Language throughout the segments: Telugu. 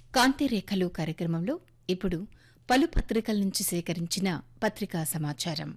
కాంతిరేఖలు కార్యక్రమంలో ఇప్పుడు పలు పత్రికల నుంచి సేకరించిన పత్రికా సమాచారం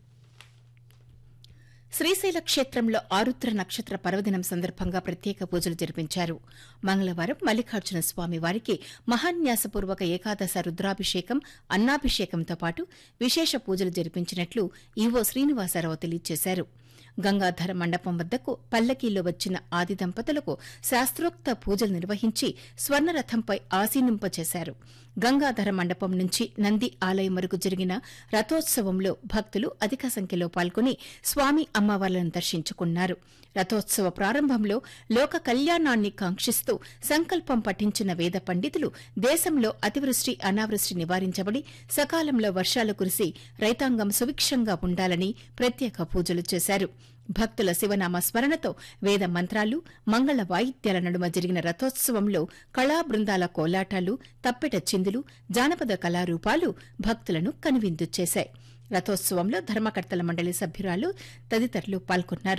శ్రీశైల క్షేత్రంలో ఆరుద్ర నక్షత్ర పర్వదినం సందర్భంగా ప్రత్యేక పూజలు జరిపించారు మంగళవారం మల్లికార్జున స్వామి వారికి మహాన్యాసపూర్వక ఏకాదశ రుద్రాభిషేకం అన్నాభిషేకంతో పాటు విశేష పూజలు జరిపించినట్లు ఈవో శ్రీనివాసరావు తెలియజేశారు గంగాధర మండపం వద్దకు పల్లకీలో వచ్చిన ఆది దంపతులకు శాస్త్రోక్త పూజలు నిర్వహించి స్వర్ణరథంపై ఆసీనింపచేశారు గంగాధర మండపం నుంచి నంది ఆలయం వరకు జరిగిన రథోత్సవంలో భక్తులు అధిక సంఖ్యలో పాల్గొని స్వామి అమ్మవార్లను దర్శించుకున్నారు రథోత్సవ ప్రారంభంలో లోక కళ్యాణాన్ని కాంక్షిస్తూ సంకల్పం పఠించిన వేద పండితులు దేశంలో అతివృష్టి అనావృష్టి నివారించబడి సకాలంలో వర్షాలు కురిసి రైతాంగం సుభిక్షంగా ఉండాలని ప్రత్యేక పూజలు చేశారు భక్తుల శివనామ స్మరణతో వేద మంత్రాలు మంగళ వాయిద్యాల నడుమ జరిగిన రథోత్సవంలో కళా బృందాల కోలాటాలు తప్పెట చిందులు జానపద కళారూపాలు భక్తులను కనువిందు చేశాయి రథోత్సవంలో ధర్మకర్తల మండలి సభ్యురాలు తదితరులు పాల్గొన్నారు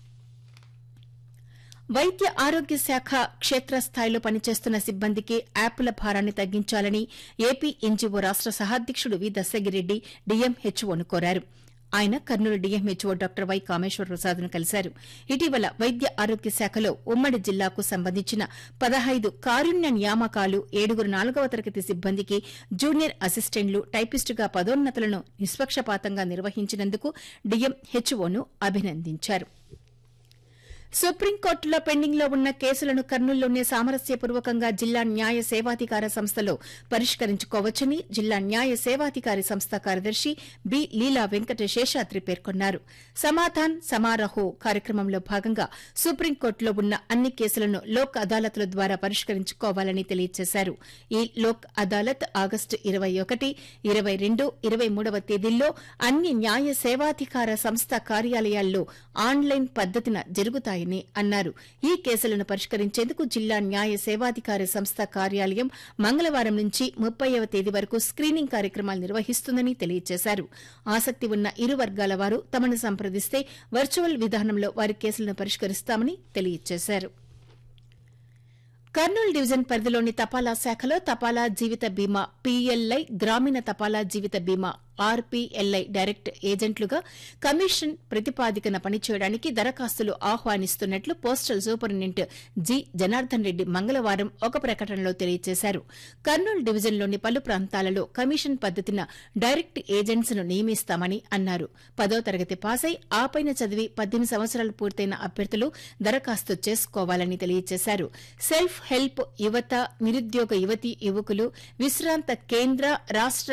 వైద్య ఆరోగ్య శాఖ క్షేత్రస్థాయిలో పనిచేస్తున్న సిబ్బందికి యాప్ల భారాన్ని తగ్గించాలని ఏపీ ఎన్జీఓ రాష్ట సహాధ్యకుడు వి దశగిరెడ్డి డీఎంహెచ్ఓను కోరారు ఆయన Kurnool DMHO doctor Y Kameswara ప్రసాద్ను కలిశారు ఇటీవల వైద్య ఆరోగ్య శాఖలో ఉమ్మడి జిల్లాకు సంబంధించిన పదహైదు కారుణ్య నియామకాలు ఏడుగురు నాలుగవ తరగతి సిబ్బందికి జూనియర్ అసిస్టెంట్లు టైపిస్టుగా పదోన్నతులను నిష్పక్షపాతంగా నిర్వహించినందుకు డీఎంహెచ్ఓను అభినందించారు సుప్రీంకోర్టులో పెండింగ్లో ఉన్న కేసులను కర్నూలులోనే సామరస్యపూర్వకంగా జిల్లా న్యాయ సేవాధికార సంస్థలో పరిష్కరించుకోవచ్చని జిల్లా న్యాయ సేవాధికారి సంస్థ కార్యదర్శి బి లీలా వెంకట శేషాద్రి పేర్కొన్నారు సమాధాన్ సమారహో కార్యక్రమంలో భాగంగా సుప్రీంకోర్టులో ఉన్న అన్ని కేసులను లోక్ అదాలత్ల ద్వారా పరిష్కరించుకోవాలని తెలియజేశారు ఈ లోక్ అదాలత్ ఆగస్టు ఇరవై ఒకటి ఇరవై రెండు ఇరవై మూడవ తేదీల్లో అన్ని న్యాయ సేవాధికార సంస్థ కార్యాలయాల్లో ఆన్లైన్ పద్దతిన జరుగుతాయని అన్నారు ఈ కేసులను పరిష్కరించేందుకు జిల్లా న్యాయ సేవాధికారి సంస్థ కార్యాలయం మంగళవారం నుంచి ముప్పైవ తేదీ వరకు స్క్రీనింగ్ కార్యక్రమాలు నిర్వహిస్తుందని తెలియజేశారు ఆసక్తి ఉన్న ఇరు వర్గాల వారు తమను సంప్రదిస్తే వర్చువల్ విధానంలో వారి కేసులను పరిష్కరిస్తామని తెలియజేశారు కర్నూలు డివిజన్ పరిధిలోని తపాలా శాఖలో తపాలా జీవిత బీమా పీఎల్ఐ గ్రామీణ తపాలా జీవిత బీమా ఆర్పీఎల్ఐ డైరెక్ట్ ఏజెంట్లుగా కమిషన్ ప్రతిపాదికన పనిచేయడానికి దరఖాస్తులు ఆహ్వానిస్తున్నట్లు postal superintendent G Janardhan Reddy మంగళవారం ఒక ప్రకటనలో తెలియజేశారు కర్నూలు డివిజన్లోని పలు ప్రాంతాలలో కమిషన్ పద్దతిన డైరెక్ట్ ఏజెంట్స్ ను నియమిస్తామని అన్నారు పదో తరగతి పాసై ఆపైన చదివి పద్దెనిమిది సంవత్సరాలు పూర్తయిన అభ్యర్థులు దరఖాస్తు చేసుకోవాలని తెలియజేశారు సెల్ఫ్ హెల్ప్ యువత నిరుద్యోగ యువతీ యువకులు విశ్రాంత కేంద్ర రాష్ట